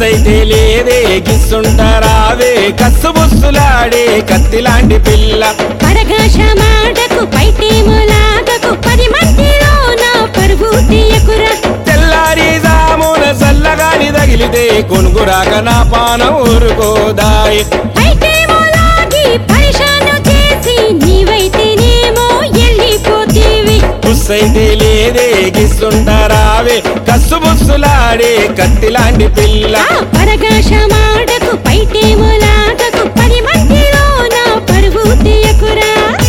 కుస్సైతే లేదే గిస్సుంటారావే కస్సు బుస్సులాడే కత్తి లాంటి పిల్ల పరగాశమాడకు పైటేములాగకు పది మందిలో నా పరువు తీయకురా తెల్లారి జామున చల్లగాని తగిలితే కొనుగురాక నా పానం ఊరుకోదాయి పైటేములాగి పరిశాను చేసి నీవైతేనేమో ఎళ్ళిపోతీవి కుస్సైతే లేదే గిస్సుంటారావే కస్సు బుస్సులాడే కత్తి లాంటి పిల్ల ఆ పరగాశమాడకు పైటేములాగకు పది మందిలో నా పరువు తీయకురా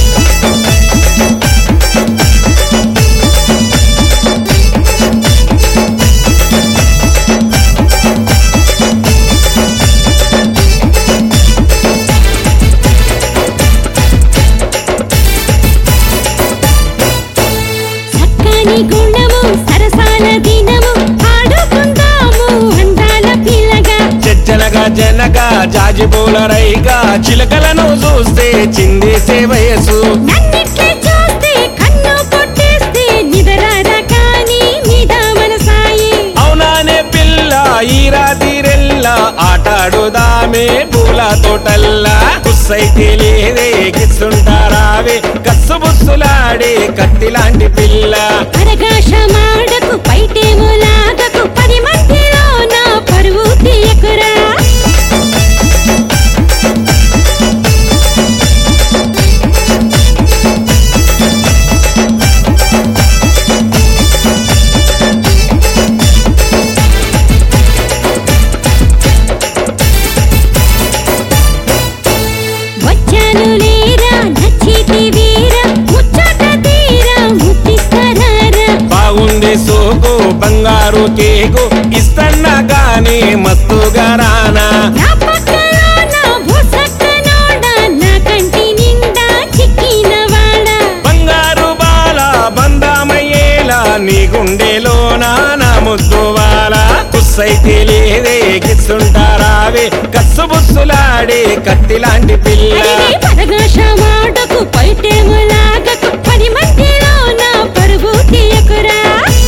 చక్కని గుణము సరసాల దినము ఆడుకుందాము అందాల పిల్లగా చెచ్చనగా జనగా జాజిపూల రైగా చిలకలను చూస్తే చిందేసే వయసు నన్నిట్లే చూస్తే కన్ను కొట్టేస్తే నిదరారా కానీ మీద మనసాయి అవునానే పిల్ల ఈ రాతిరెల్ల ఆటాడుదామే పూల తోటల్లా కుస్సైతే లేదే గిస్సుంటారావే కస్సు బుస్సులాడే కత్తి లాంటి పిల్ల పరగాశమాడకు పైటేములాగకు పది మందిలో నా పరువు తీయకురా వచ్చాను లేరా నచ్చితి వీరా ముచ్చట తీరా ముట్టిస్తారా బాగుంది సోకు బంగారు కేకు ఇస్తన్నా గానీ మస్తుగా రానా నా పక్కన నా భూసక్కనోడ నా కంటి నిండా చిక్కినవాడ బంగారు బాల బందామయ్యేలా నీ గుండెలోన నా ముద్దువాల కుస్సైతే లేదే గిస్సుంటారావే కస్సు బుస్సులాడే కత్తి లాంటి పిల్ల అడిగే పరగాశమాడకు పైటేములాగకు పది మందిలో నా పరువు తీయకురా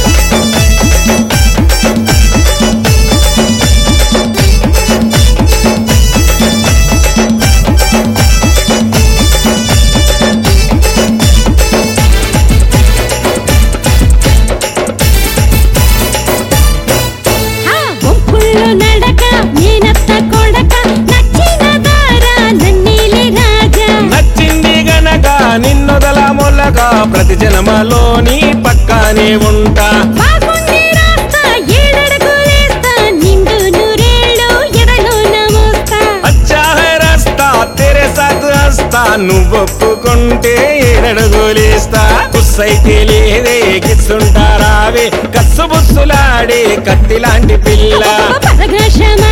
ఆ బొంపుల్లో నడక నేనత్త కొడక నచ్చిన దారా నన్నీలి రాజా నచ్చింది గనక నిన్నొదల మొలక ప్రతి జన్మలోని పక్కనే ఉంటా బాగుంది రాస్తా ఏడడుగులేస్తా నిండు నూరేళ్ళు ఎడలో నమోస్తా అచ్చా హై రస్తా తెరే సాత్ హస్తా నువ్వొప్పుకుంటే ఏడడుగులేస్తా కుస్సైతే లేదే గిస్సుంటారావే కస్సు బుస్సులాడే కత్తి లాంటి పిల్ల పరగాశమా